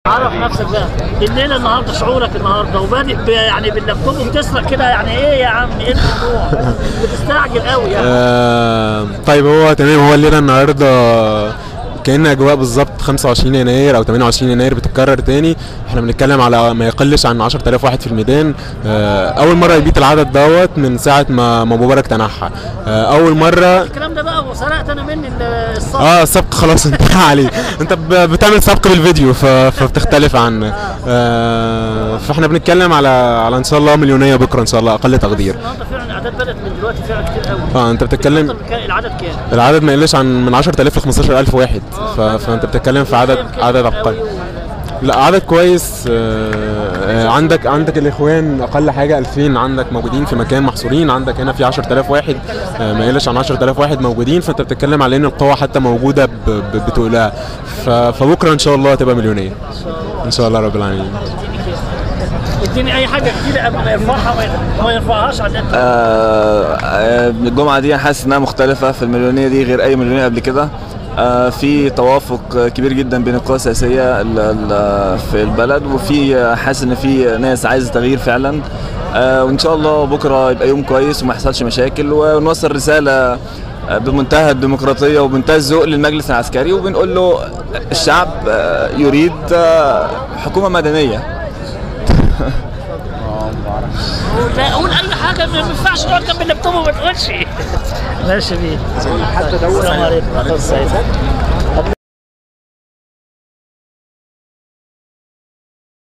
عرف نفسك بقى الليله النهارده شعورك النهارده وبادئ ب- يعني باللابتوب وبتسرق كده يعني ايه يا عم ايه الموضوع بتستعجل قوي يعني آه طيب هو تمام هو الليله النهارده كأن اجواء بالظبط 25 يناير او 28 يناير بتتكرر تاني احنا بنتكلم على ما يقلش عن 10000 واحد في الميدان آه اول مره يبيت العدد دوت من ساعه ما ما مبارك تنحى آه اول مره الكلام ده بقى وسرقت انا مني ال- الصف اه السبق خلاص انتهى عليه انت ب- بتعمل سبق بالفيديو ف- فبتختلف عن آه فاحنا بنتكلم على على ان شاء الله مليونيه بكره ان شاء الله اقل تقدير النهارده فعلا الاعداد بدات من دلوقتي فعلا كتير قوي اه انت بتتكلم النهاردة كان- العدد كام؟ العدد ما يقلش عن من 10000 ل 15000 واحد ف... فانت بتتكلم في عدد عدد عبقري لا عدد كويس آه، آه، عندك عندك الاخوان اقل حاجه 2000 عندك موجودين في مكان محصورين عندك هنا في 10000 واحد آه، ما يقلش عن 10000 واحد موجودين فانت بتتكلم على ان القوه حتى موجوده ب... ب... بتقولها ف... فبكره ان شاء الله هتبقى مليونيه ان شاء الله رب العالمين اديني اي حاجه جديده قبل ما يرفعها وما يرفعها- ما يرفعهاش على النت آه، آه، الجمعة دي حاسس انها مختلفة في المليونية دي غير اي مليونية قبل كده آه، في توافق كبير جدا بين القوى السياسية ال- ال- في البلد وفي حاسس ان في ناس عايزة تغيير فعلا آه، وان شاء الله بكرة يبقى يوم كويس وما يحصلش مشاكل ونوصل رسالة آه، بمنتهى الديمقراطية وبمنتهى الذوق للمجلس العسكري وبنقول له الشعب آه، يريد آه، حكومة مدنية لا اقول اي حاجه ما ينفعش تقعد جنب اللابتوب وما تقولش ماشي بيه السلام عليكم